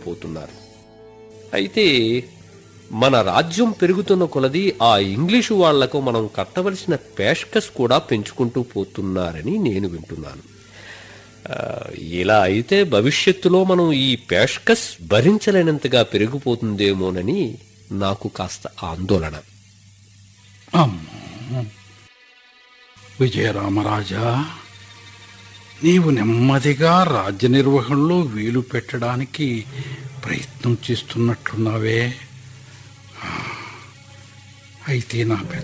పోతున్నారు అయితే మన రాజ్యం పెరుగుతున్న కొలది ఆ ఇంగ్లీషు వాళ్లకు మనం కట్టవలసిన పేష్కస్ కూడా పెంచుకుంటూ పోతున్నారని నేను వింటున్నాను ఆ, ఇలా అయితే భవిష్యత్తులో మనం ఈ పేష్కస్ భరించలేనంతగా పెరిగిపోతుందేమోనని నాకు కాస్త ఆందోళన అమ్మో విజయరామరాజా నీవు నెమ్మదిగా రాజ్య నిర్వహణలో వీలు పెట్టడానికి ప్రయత్నం చేస్తున్నట్లున్నావే అయితే నా పెద్ద